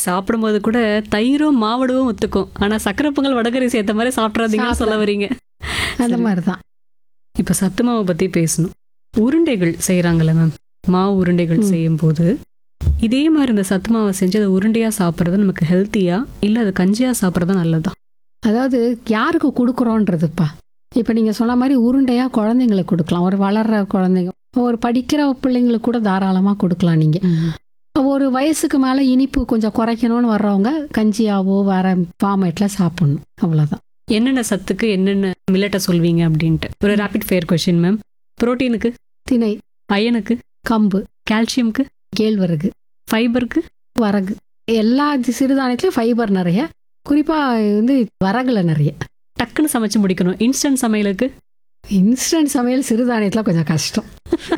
சாப்பிடும்போது கூட தயிரும் மாவடவும் ஒத்துக்கும் ஆனா சக்கரை பொங்கல் வடகரி சேர்த்த மாதிரி சாப்பிட்றாதீங்கன்னு சொல்ல வரீங்க அந்த சரி. மாதிரி தான் இப்ப சத்து மாவை பத்தி பேசணும் உருண்டைகள் செய்யறாங்கல்ல மேம் மாவு உருண்டைகள் ம். செய்யும் போது இதே மாதிரி இந்த சத்து மாவை செஞ்சு அதை உருண்டையா சாப்பிட்றது நமக்கு ஹெல்த்தியா இல்ல அது கஞ்சியா சாப்பிட்றது நல்லதா அதாவது யாருக்கு கொடுக்குறோன்றதுப்பா இப்போ நீங்கள் சொன்ன மாதிரி உருண்டையாக குழந்தைங்களுக்கு கொடுக்கலாம் ஒரு வளர்ற குழந்தைங்க ஒரு படிக்கிற பிள்ளைங்களுக்கு கூட தாராளமாக கொடுக்கலாம் நீங்கள் ஒரு வயசுக்கு மேலே இனிப்பு கொஞ்சம் குறைக்கணும்னு வர்றவங்க கஞ்சியாவோ வேற ஃபார்மேட்டில் சாப்பிடணும் அவ்வளோதான் என்னென்ன சத்துக்கு என்னென்ன மில்லட்டை சொல்வீங்க அப்படின்ட்டு ஒரு ரேபிட் ஃபயர் கொஷின் மேம் புரோட்டீனுக்கு திணை அயனுக்கு கம்பு கால்சியம்க்கு கேழ்வரகு ஃபைபருக்கு வரகு எல்லா சிறுதானியத்துலையும் ஃபைபர் நிறைய குறிப்பாக வந்து வரகுல நிறைய டக்குன்னு சமைச்சு முடிக்கணும் இன்ஸ்டன்ட் சமையலுக்கு இன்ஸ்டன்ட் சமையல் சிறுதானியத்தில் கொஞ்சம் கஷ்டம்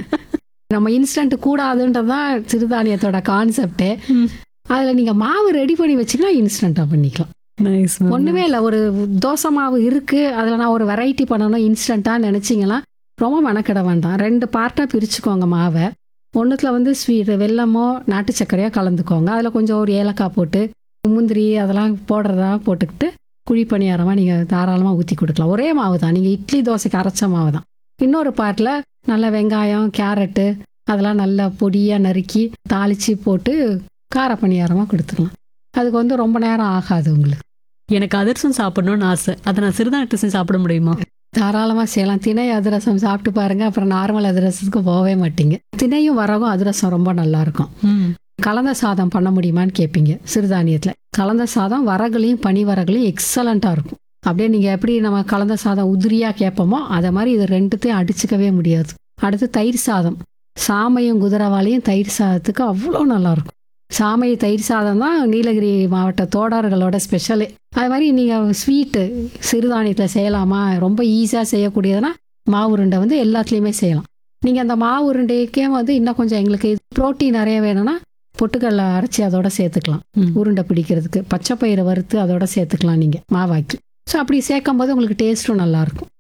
நம்ம இன்ஸ்டன்ட் கூடாதுன்றது தான் சிறுதானியத்தோட கான்செப்டே ம். அதில் நீங்கள் மாவு ரெடி பண்ணி வச்சிங்கன்னா இன்ஸ்டண்ட்டாக பண்ணிக்கலாம் நைஸ் ஒன்றுமே இல்லை ஒரு தோசை மாவு இருக்குது அதில் நான் ஒரு வெரைட்டி பண்ணணும் இன்ஸ்டண்ட்டாக நினச்சிங்கன்னா ரொம்ப மெனக்கிட வேண்டாம் ரெண்டு பார்ட்டாக பிரிச்சுக்கோங்க மாவை ஒன்றுத்தில் வந்து ஸ்வீட் வெல்லமோ நாட்டு சர்க்கரையோ கலந்துக்கோங்க அதில் கொஞ்சம் ஒரு ஏலக்காய் போட்டு முந்திரி அதெல்லாம் போடுறதா போட்டுக்கிட்டு குழி பணியாரமாக நீங்கள் தாராளமாக ஊற்றி கொடுக்கலாம் ஒரே மாவு தான் நீங்கள் இட்லி தோசைக்கு அரைச்ச மாவு தான் இன்னொரு பார்ட்டில் நல்ல வெங்காயம் கேரட்டு அதெல்லாம் நல்லா பொடியாக நறுக்கி தாளித்து போட்டு கார பணியாரமாக கொடுத்துக்கலாம் அதுக்கு வந்து ரொம்ப நேரம் ஆகாது உங்களுக்கு எனக்கு அதிரசம் சாப்பிடணும்னு ஆசை அதை நான் சிறுதானியத்தை செஞ்சு சாப்பிட முடியுமா தாராளமாக செய்யலாம் திணை அதிரசம் சாப்பிட்டு பாருங்க அப்புறம் நார்மல் அதிரசத்துக்கு போகவே மாட்டீங்க திணையும் வரகும் அதிரசம் ரொம்ப நல்லா இருக்கும் கலந்த சாதம் பண்ண முடியுமான்னு கேட்பீங்க சிறுதானியத்தில் கலந்த சாதம் வரகுலையும் பனி வரகுலையும் எக்ஸலண்ட்டாக இருக்கும் அப்படியே நீங்கள் எப்படி நம்ம கலந்த சாதம் உதிரியாக கேட்போமோ அதை மாதிரி இது ரெண்டுத்தையும் அடிச்சுக்கவே முடியாது அடுத்து தயிர் சாதம் சாமையும் குதிரவாளியும் தயிர் சாதத்துக்கு அவ்வளோ நல்லா இருக்கும் சாமை தயிர் சாதம் தான் நீலகிரி மாவட்ட தோடார்களோட ஸ்பெஷலு அது மாதிரி நீங்கள் ஸ்வீட்டு சிறுதானியத்தில் செய்யலாமா ரொம்ப ஈஸியாக செய்யக்கூடியதுன்னா மாவு உருண்டை வந்து எல்லாத்துலேயுமே செய்யலாம் நீங்கள் அந்த மாவு உருண்டைக்கே வந்து இன்னும் கொஞ்சம் எங்களுக்கு புரோட்டீன் நிறைய வேணும்னா பொட்டுக்கடலை அரைச்சி அதோட சேர்த்துக்கலாம் ம். உருண்டை பிடிக்கிறதுக்கு பச்சை பயிரை வறுத்து அதோட சேர்த்துக்கலாம் நீங்கள் மாவாக்கி ஸோ அப்படி சேர்க்கும் போது உங்களுக்கு டேஸ்ட்டும் நல்லாயிருக்கும்